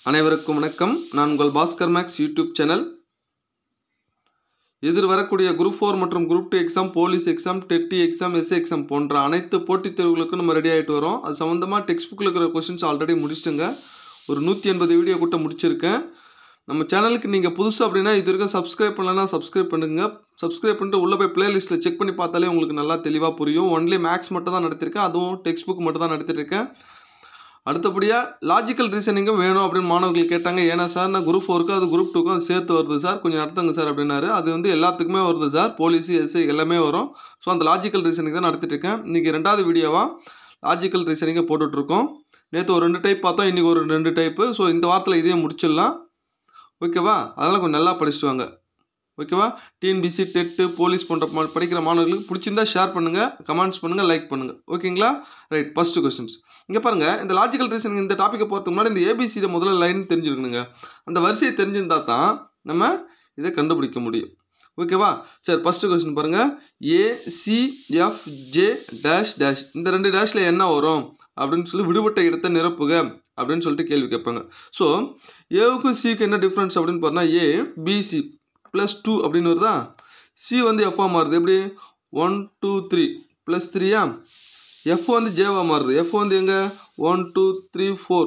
அனைவருக்கும் வணக்கம் நான் உங்கள் பாஸ்கர் மேக்ஸ் யூடியூப் சேனல் எதிர் வரக்கூடிய குரூப் ஃபோர் மற்றும் group two exam police exam TET exam S A exam போன்ற அனைத்து போட்டித் தேர்வுகளுக்கும் நம்ம ரெடி ஆகிட்டு வரோம் அது சம்மந்தமாக டெக்ஸ்ட் புக்கில் இருக்கிற கொஷின்ஸ் ஆல்ரெடி முடிச்சிட்டுங்க ஒரு நூற்றி எண்பது வீடியோ கூட்ட முடிச்சிருக்கேன் நம்ம சேனலுக்கு நீங்கள் புதுசு அப்படின்னா இது வரைக்கும் சப்ஸ்கிரைப் பண்ணலன்னா சப்ஸ்கிரைப் பண்ணுங்க சப்ஸ்கிரைப் பண்ணிட்டு உள்ளே போய் பிளேலிஸ்ட்டில் செக் பண்ணி பார்த்தாலே உங்களுக்கு நல்லா தெளிவாக புரியும் ஒன்லி மேக்ஸ் மட்டும் தான் நடத்திருக்கேன் அதுவும் டெக்ஸ்ட் புக் மட்டும் தான் நடத்திருக்கேன் அடுத்தபடியாக லாஜிக்கல் ரீசனிங்கும் வேணும் அப்படின்னு மாணவர்கள் கேட்டாங்க ஏன்னா சார் நான் குரூப் ஃபோருக்கு அது குரூப் டூக்கும் அது சேர்த்து வருது சார் கொஞ்சம் நடத்துங்க சார் அப்படின்னாரு அது வந்து எல்லாத்துக்குமே வருது சார் போலீஸ் எஸ்ஐ எல்லாமே வரும் ஸோ அந்த லாஜிக்கல் ரீசனிங் தான் நடத்திட்டு இருக்கேன் இன்றைக்கி ரெண்டாவது வீடியோவாக லாஜிக்கல் ரீசனிங்கை போட்டுட்ருக்கோம் நேற்று ஒரு ரெண்டு டைப் பார்த்தோம் இன்றைக்கி ஒரு ரெண்டு டைப்பு ஸோ இந்த வாரத்தில் இதையும் முடிச்சிடலாம் ஓகேவா அதனால் கொஞ்சம் நல்லா படிச்சுட்டு வாங்க ஓகேவா டிஎன்பிசி டெட்டு போலீஸ் போன்ற மா- படிக்கிற மாணவர்களுக்கு பிடிச்சிருந்தா ஷேர் பண்ணுங்கள் கமெண்ட்ஸ் பண்ணுங்கள் லைக் பண்ணுங்கள் ஓகேங்களா ரைட் ஃபஸ்ட்டு கொஸ்டின்ஸ் இங்கே பாருங்கள் இந்த லாஜிக்கல் ரீசனிங் இந்த டாப்பிக்கை போகிறதுக்கு முன்னாடி இந்த ஏபிசியில் முதல்ல லைன் தெரிஞ்சிருக்கணுங்க அந்த வரிசையை தெரிஞ்சிருந்தா தான் நம்ம இதை கண்டுபிடிக்க முடியும் ஓகேவா சரி ஃபஸ்ட்டு கொஸ்டின் பாருங்கள் ஏசிஎஃப் ஜே டேஷ் டேஷ் இந்த ரெண்டு டேஷில் என்ன வரும் அப்படின்னு சொல்லி விடுபட்ட இடத்தை நிரப்புக அப்படின்னு சொல்லிட்டு கேள்வி கேட்பாங்க ஸோ ஏவுக்கும் சிக்கு என்ன டிஃப்ரென்ஸ் அப்படின்னு பார்த்தா ஏ பிசி ப்ளஸ் டூ அப்படின்னு வருதா சி வந்து எஃப்ஆ மாறுது எப்படி ஒன் டூ த்ரீ ப்ளஸ் த்ரீயா எஃப் வந்து ஜேவா மாறுது எஃப் வந்து எங்கே one two three four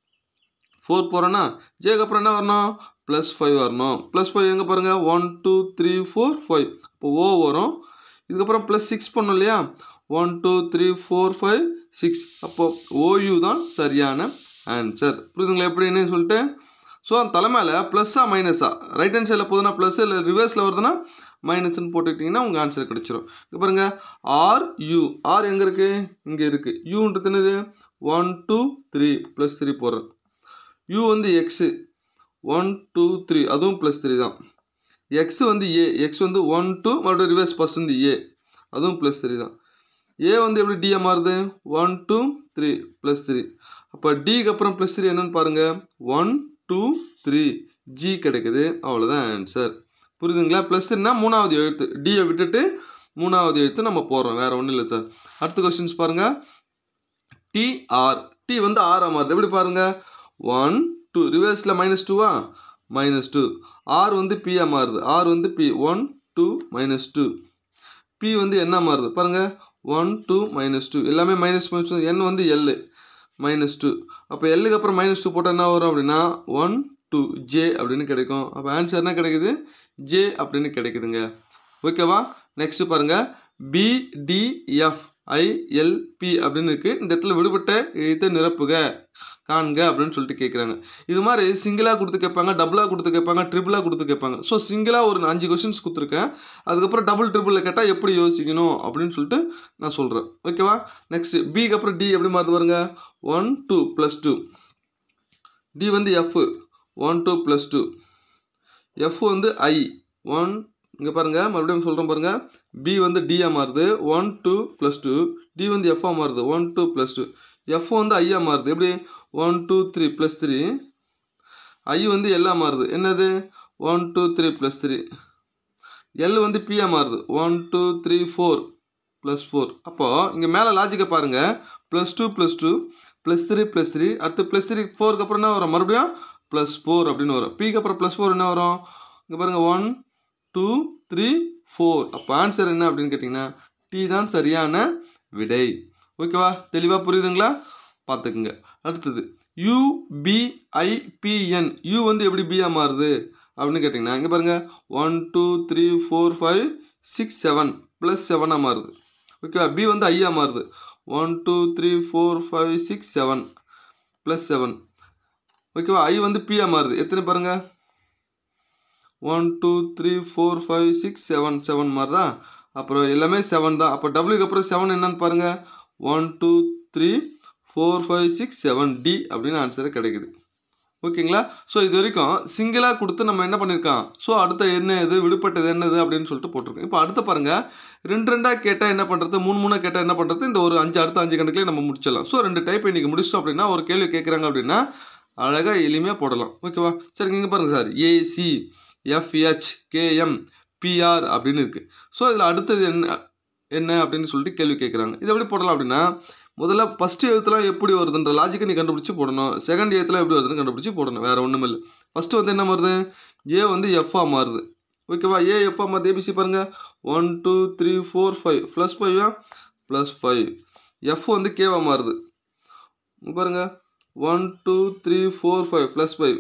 four போகிறோன்னா ஜேக்கு அப்புறம் என்ன வரணும் ப்ளஸ் ஃபைவ் வரணும் ப்ளஸ் ஃபைவ் எங்கே பாருங்கள் one two three four five இப்போ ஓ வரும் இதுக்கப்புறம் ப்ளஸ் சிக்ஸ் பண்ணோம் இல்லையா one two three four five six அப்போ ஓயு தான் சரியான ஆன்சர் புரியுதுங்களா எப்படின்னு சொல்லிட்டு ஸோ அந்த தலைமையில் ப்ளஸ்ஸாக மைனஸா ரைட் ஹேண்ட் சைடில் போகுதுன்னா ப்ளஸ் இல்லை ரிவர்ஸில் வருதுன்னா மைனஸ்னு போட்டுக்கிட்டிங்கன்னா உங்கள் ஆன்சர் கிடச்சிரும் இங்கே பாருங்கள் ஆர் யூ ஆர் எங்கே இருக்குது இங்கே இருக்குது யூன்றது என்னது one two three plus three போடுறேன் யூ வந்து எக்ஸு ஒன் டூ த்ரீ அதுவும் ப்ளஸ் த்ரீ தான் எக்ஸ் வந்து ஏ எக்ஸ் வந்து ஒன் டூ மறுபடியும் ரிவர்ஸ் ஃபஸ்ட் வந்து ஏ அதுவும் ப்ளஸ் த்ரீ தான் ஏ வந்து எப்படி டிஏ மாறுது one two three plus three அப்போ டிக்கு அப்புறம் ப்ளஸ் த்ரீ என்னன்னு பாருங்கள் ஒன் டூ த்ரீ ஜி கிடைக்குது அவ்வளோதான் ஆன்சர் புரியுதுங்களா ப்ளஸ் த்ரீனா மூணாவது எழுத்து டியை விட்டுட்டு மூணாவது எழுத்து நம்ம போடுறோம் வேறு ஒன்றும் இல்லை சார் அடுத்த கொஸ்டின்ஸ் பாருங்கள் டிஆர் டி வந்து ஆறாக மாறுது எப்படி பாருங்கள் ஒன் டூ ரிவர்ஸில் மைனஸ் டூவா மைனஸ் டூ ஆர் வந்து பியா மாறுது ஆர் வந்து P one two minus two P வந்து என்ன மாறுது பாருங்கள் ஒன் டூ மைனஸ் டூ எல்லாமே மைனஸ் மைனஸ் என் வந்து எல் மைனஸ் டூ அப்போ எல்லுக்கு அப்புறம் மைனஸ் டூ போட்டால் என்ன வரும் அப்படின்னா ஒன் டூ ஜே அப்படின்னு கிடைக்கும் அப்போ ஆன்சர் என்ன கிடைக்குது ஜே அப்படின்னு கிடைக்குதுங்க ஓகேவா நெக்ஸ்ட் பாருங்கள் பிடிஎஃப் ஐஎல்பி அப்படின்னு இருக்குது இந்த இடத்துல விடுபட்ட எழுத்தை நிரப்புக காண்க அப்படின்னு சொல்லிட்டு கேட்குறாங்க இது மாதிரி சிங்கிளாக கொடுத்து கேட்பாங்க டபுளாக கொடுத்து கேட்பாங்க ட்ரிபிளாக கொடுத்து கேட்பாங்க ஸோ சிங்கிளாக ஒரு அஞ்சு கொஷின்ஸ் கொடுத்துருக்கேன் அதுக்கப்புறம் டபுள் ட்ரிபிளில் கேட்டால் எப்படி யோசிக்கணும் அப்படின்னு சொல்லிட்டு நான் சொல்கிறேன் ஓகேவா நெக்ஸ்ட் பிக்கு அப்புறம் டி எப்படி மாறுது பாருங்க one two plus two D வந்து F one two plus two F வந்து ஐ ஒன் இங்கே பாருங்கள் மறுபடியும் சொல்கிறேன் பாருங்கள் பி வந்து டிஆ மாறுது one two plus two D வந்து எஃப்ஆ மாறுது one two plus two F வந்து ஐயா மாறுது எப்படி one two three plus three I வந்து எல்லா மாறுது என்னது one two three plus three L வந்து பிஆ மாறுது one two three four plus four அப்போது இங்கே மேலே லாஜிக்கை பாருங்கள் plus two plus two plus three plus three அடுத்து ப்ளஸ் த்ரீ ஃபோருக்கு அப்புறம் என்ன வரும் மறுபடியும் ப்ளஸ் ஃபோர் அப்படின்னு வரும் பிக்கு அப்புறம் ப்ளஸ் ஃபோர் என்ன வரும் இங்கே பாருங்கள் ஒன் டூ த்ரீ ஃபோர் அப்போ ஆன்சர் என்ன அப்படின்னு கேட்டிங்கன்னா டி தான் சரியான விடை ஓகேவா தெளிவாக புரியுதுங்களா பார்த்துக்குங்க அடுத்தது யூபிஐபிஎன் யூ வந்து எப்படி பிஆ மாறுது அப்படின்னு கேட்டிங்கன்னா இங்கே பாருங்கள் one two three four five six seven plus செவனாக மாறுது ஓகேவா பி வந்து ஐயா மாறுது one two three four five six seven plus seven ஓகேவா ஐ வந்து பிஆ மாறுது எத்தனை பாருங்கள் one two three four five six seven seven மாதிரி தான் அப்புறம் எல்லாமே செவன் தான் அப்போ டபுள்யூக்கு அப்புறம் செவன் என்னன்னு பாருங்கள் one two three four five six seven T அப்படின்னு ஆன்சர் கிடைக்குது ஓகேங்களா ஸோ இது வரைக்கும் சிங்கிளாக கொடுத்து நம்ம என்ன பண்ணியிருக்கோம் ஸோ அடுத்த என்ன இது விடுபட்டது என்னது அப்படின்னு சொல்லிட்டு போட்டிருக்கோம் இப்போ அடுத்து பாருங்கள் ரெண்டு ரெண்டாக கேட்டால் என்ன பண்ணுறது மூணு மூணாக கேட்டால் என்ன பண்ணுறது இந்த ஒரு அஞ்சு அடுத்த அஞ்சு கணக்குலேயே நம்ம முடிச்சிடலாம் ஸோ ரெண்டு டைப் இன்றைக்கி முடிச்சிட்டோம் அப்படின்னா ஒரு கேள்வி கேட்குறாங்க அப்படின்னா அழகாக எளிமையாக போடலாம் ஓகேவா சரி இங்கே பாருங்கள் sir A C F H K M P R அப்படின்னு இருக்குது ஸோ இதில் அடுத்தது என்ன என்ன அப்படின்னு சொல்லிட்டு கேள்வி கேட்குறாங்க இது எப்படி போடலாம் அப்படின்னா முதல்ல ஃபஸ்ட்டு எழுத்துலாம் எப்படி வருதுன்ற லாஜிக்கை நீ கண்டுபிடிச்சி போடணும் செகண்ட் எழுத்துலாம் எப்படி வருதுன்னு கண்டுபிடிச்சி போடணும் வேறு ஒன்றும் இல்லை ஃபஸ்ட்டு வந்து என்ன மாறுது ஏ வந்து எஃப்ஆ மாறுது ஓகேவா ஏ எஃப்ஆ மாறுது ஏபிசி பாருங்கள் one two three four five plus ஃபைவா ப்ளஸ் ஃபைவ் எஃப் வந்து கேவா மாறுது இங்க பாருங்க one two three four five plus five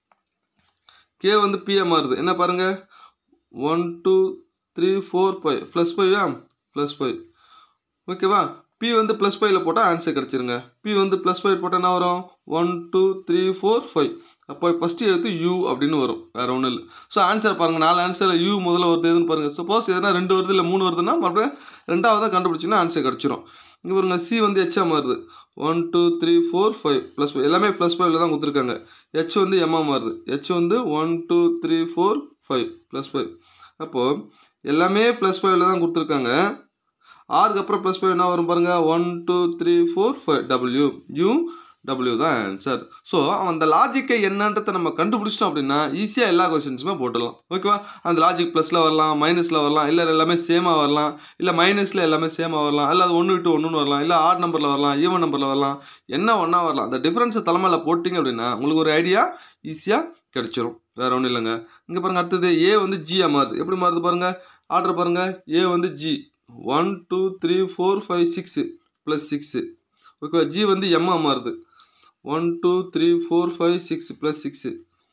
K வந்து பிஏ மாறுது என்ன பாருங்க one two three four five plus ஃபைவா ப்ளஸ் ஃபைவ் ஓகேவா பி வந்து ப்ளஸ் ஃபைவ்ல போட்டால் ஆன்சர் கிடச்சிருங்க பி வந்து ப்ளஸ் ஃபைவ் போட்டால் என்ன வரும் one two three four five அப்போ ஃபஸ்ட்டு எழுத்து யூ அப்படின்னு வரும் வேறு ஒன்றும் இல்லை ஸோ ஆன்சர் பாருங்கள் நாலு ஆன்சரில் யூ முதல்ல வருது எதுன்னு பாருங்கள் சப்போஸ் எதனா ரெண்டு வருது இல்லை மூணு வருதுன்னா மறுபடியும் ரெண்டாவது தான் கண்டுபிடிச்சிங்கன்னா ஆன்சர் கிடச்சிரும் இங்கே பாருங்க சி வந்து ஹெச்ஆ மாறுது one two three four five plus five எல்லாமே ப்ளஸ் ஃபைவ்ல தான் கொடுத்துருக்காங்க ஹெச் வந்து எம்ஆ மாறுது ஹெச் வந்து one two three four five plus five அப்போது எல்லாமே ப்ளஸ் ஃபைவ்ல தான் கொடுத்துருக்காங்க ஆறுக்கு அப்புறம் ப்ளஸ் ஃபைவ் என்ன வரும் பாருங்கள் one two three four five W U W தான் ஆன்சர் ஸோ அந்த லாஜிக்கை என்னன்றதை நம்ம கண்டுபிடிச்சிட்டோம் அப்படின்னா ஈஸியாக எல்லா கொஷின்ஸுமே போட்டுடலாம் ஓகேவா அந்த லாஜிக் ப்ளஸில் வரலாம் மைனஸில் வரலாம் இல்லை எல்லாமே சேமாக வரலாம் இல்லை மைனஸில் எல்லாமே சேமாக வரலாம் இல்லை அது ஒன்று விட்டு ஒன்றுன்னு வரலாம் இல்லை ஆட் நம்பரில் வரலாம் ஈவன் நம்பரில் வரலாம் என்ன ஒன்றா வரலாம் அந்த டிஃப்ரென்ஸை தலைமையில் போட்டிங்க அப்படின்னா உங்களுக்கு ஒரு ஐடியா ஈஸியாக கிடச்சிரும் வேறு ஒன்றும் இல்லைங்க இங்கே பாருங்கள் அடுத்தது ஏ வந்து ஜியாக மாறுது எப்படி மாறுது பாருங்கள் ஆர்டர் பாருங்கள் ஏ வந்து G one two three four five six plus six ஓகேவா ஜி வந்து எம்மா மாறுது one two three four five six plus six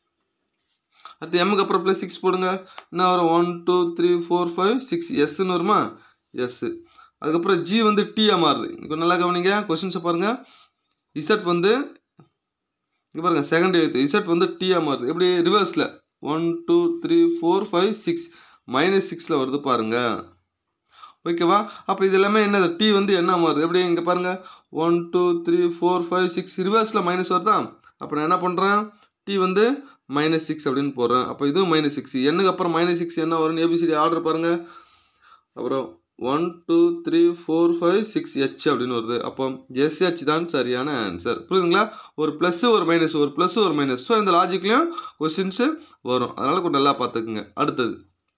அடுத்து எம்முக்கு அப்புறம் ப்ளஸ் சிக்ஸ் போடுங்க என்ன வரும் one two three four five six எஸ்ன்னு வருமா எஸ்ஸு அதுக்கப்புறம் ஜி வந்து டீயாக மாறுது இப்போ நல்லா கவனிங்க கொஷின்ஸை பாருங்கள் இசட் வந்து இங்கே பாருங்கள் செகண்ட் எழுத்து இசட் வந்து டீயாக மாறுது எப்படி ரிவர்ஸில் one two three four five six minus சிக்ஸில் வருது பாருங்கள் ஓகேவா அப்போ இது எல்லாமே என்னது டி வந்து என்ன மாறுது எப்படி இங்கே பாருங்கள் one two three four five six ரிவர்ஸில் மைனஸ் வருதா அப்போ நான் என்ன பண்ணுறேன் டி வந்து மைனஸ் சிக்ஸ் அப்படின்னு போடுறேன் அப்போ இதுவும் மைனஸ் சிக்ஸ் என்னக்கு அப்புறம் மைனஸ் சிக்ஸ் என்ன வரும்னு ஏபிசிடி ஆர்டர் பாருங்கள் அப்புறம் one two three four five six H அப்படின்னு வருது அப்போ எஸ்ஹெச் தான் சரியான ஆன்சர் புரியுதுங்களா ஒரு ப்ளஸ்ஸு ஒரு மைனஸ் ஒரு ப்ளஸ் ஒரு மைனஸ் ஸோ இந்த லாஜிக்லேயும் கொஸ்டின்ஸு வரும் அதனால் கொஞ்சம் நல்லா பார்த்துக்குங்க அடுத்தது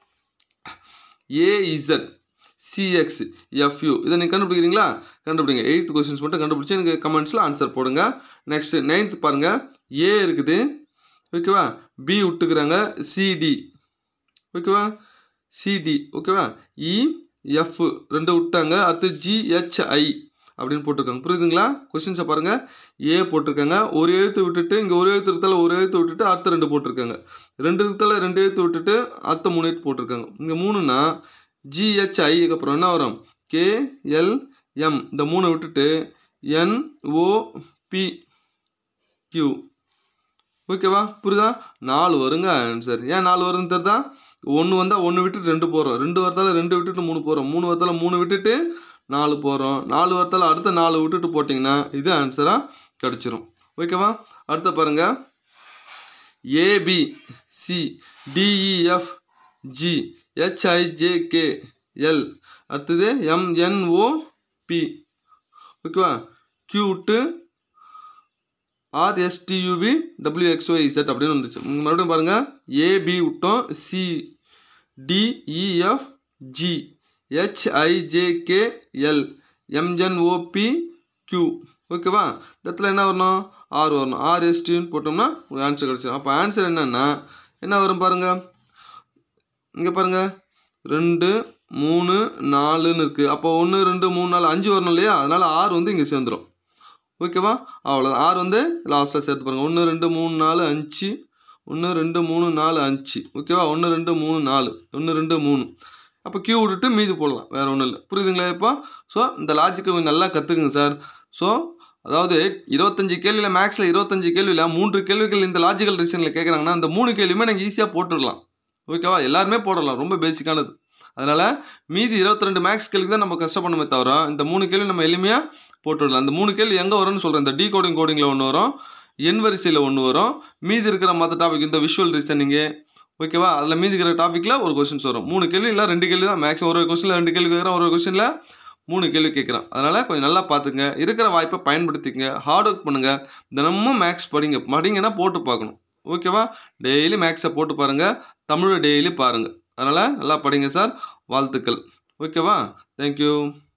ஏஇசட் சிஎக்ஸ் எஃப்யூ இதை நீங்கள் கண்டுபிடிக்கிறீங்களா கண்டுபிடிங்க எயித்து கொஸ்டின்ஸ் மட்டும் கண்டுபிடிச்சி எனக்கு கமெண்ட்ஸில் ஆன்சர் போடுங்க நெக்ஸ்ட் நைன்த் பாருங்கள் ஏ இருக்குது ஓகேவா பி விட்டுக்கிறாங்க சிடி ஓகேவா சிடி ஓகேவா இ எஃப் ரெண்டு விட்டாங்க அடுத்து ஜிஹெச்ஐ அப்படின்னு போட்டிருக்காங்க புரியுதுங்களா கொஸ்டின்ஸை பாருங்கள் ஏ போட்டிருக்காங்க ஒரு எழுத்து விட்டுட்டு இங்கே ஒரு எழுத்து இருந்தால ஒரு எழுத்து விட்டுட்டு அடுத்த ரெண்டு போட்டிருக்காங்க ரெண்டு இருந்தால ரெண்டு எழுத்து விட்டுட்டு அடுத்த மூணு எழுத்து போட்டிருக்காங்க இங்கே மூணுன்னா ஜிஹெச்ஐக்கு அப்புறம் என்ன வரும் கேஎல்எம் இந்த மூணை விட்டுட்டு என்ஓபி கியூ ஓகேவா புரியுதா நாலு வருங்க ஆன்சர் ஏன் நாலு வருதுன்னு தெரியுதா ஒன்று வந்தால் ஒன்று விட்டுட்டு ரெண்டு போகிறோம் ரெண்டு வரத்தால் ரெண்டு விட்டுட்டு மூணு போகிறோம் மூணு வரத்தால் மூணு விட்டுட்டு நாலு போகிறோம் நாலு வரத்தால் அடுத்த நாலு விட்டுட்டு போட்டிங்கன்னா இது ஆன்சராக கிடச்சிரும் ஓகேவா அடுத்த பாருங்கள் A B C D E F G H I J K L அடுத்தது எம்என்ஓபி ஓகேவா கியூ விட்டு ஆர்எஸ்டியூவி டபிள்யூஎக்ஸ்ஒய் இசட் அப்படின்னு வந்துச்சு மறுபடியும் பாருங்கள் ஏபி விட்டோம் C D E F G H I J K L M N O P Q ஓகேவா இந்த இடத்துல என்ன வரணும் ஆர் வரணும் ஆர்எஸ்டின்னு போட்டோம்னா ஒரு ஆன்சர் கிடச்சிடும் அப்போ ஆன்சர் என்னென்னா என்ன வரும் பாருங்கள் இங்கே பாருங்கள் ரெண்டு மூணு நாலுன்னு இருக்குது அப்போ ஒன்று ரெண்டு மூணு நாலு அஞ்சு வரணும் இல்லையா அதனால் ஆறு வந்து இங்கே சேர்ந்துடும் ஓகேவா அவ்வளோதான் ஆறு வந்து லாஸ்ட்டில் சேர்த்து பாருங்கள் ஒன்று ரெண்டு மூணு நாலு அஞ்சு ஒன்று ரெண்டு மூணு நாலு அஞ்சு ஓகேவா ஒன்று ரெண்டு மூணு நாலு ஒன்று ரெண்டு மூணு அப்போ கியூ விட்டுட்டு மீதி போடலாம் வேறு ஒன்றும் இல்லை புரியுதுங்களா இப்போ ஸோ இந்த லாஜிக்கை கொஞ்சம் நல்லா கற்றுக்குங்க சார் ஸோ அதாவது இருபத்தஞ்சு கேள்வியில் மேக்ஸில் இருபத்தஞ்சு கேள்வியில் மூன்று கேள்விகள் இந்த லாஜிக்கல் ரீசனில் கேட்குறாங்கன்னா அந்த மூணு கேள்வியுமே நீங்கள் ஈஸியாக போட்டுடலாம் ஓகேவா எல்லாருமே போடலாம் ரொம்ப பேசிக்கானது அதனால் மீதி இருபத்தி ரெண்டு மேக்ஸ் கேள்விக்கு தான் நம்ம கஷ்டப்படணுமே தவிர இந்த மூணு கேள்வி நம்ம எளிமையாக போட்டுடலாம் அந்த மூணு கேள்வி எங்கே வரும்னு சொல்கிறேன் இந்த டீ கோடிங் கோடிங்கில் ஒன்று வரும் என் வரிசையில் ஒன்று வரும் மீதி இருக்கிற மற்ற டாபிக் இந்த விஷுவல் ரீசனிங்கு ஓகேவா அதில் மீதி இருக்கிற டாப்பிக்கில் ஒரு கொஸ்டின்ஸ் வரும் மூணு கேள்வி இல்லை ரெண்டு கேள்வி தான் மேக்ஸிமம் ஒரு கொஸ்டினில் ரெண்டு கேள்வி கேட்குறேன் ஒரு கொஸ்டினில் மூணு கேள்வி கேட்குறான் அதனால் கொஞ்சம் நல்லா பார்த்துங்க இருக்கிற வாய்ப்பை பயன்படுத்திக்கங்க ஹார்ட் ஒர்க் பண்ணுங்கள் தினமும் மேக்ஸ் படிங்க படிங்கன்னா போட்டு பார்க்கணும் ஓகேவா டெய்லி மேக்ஸை போட்டு பாருங்கள் தமிழை டெய்லி பாருங்கள் அதனால் நல்லா படிங்க சார் வாழ்த்துக்கள் ஓகேவா தேங்க்யூ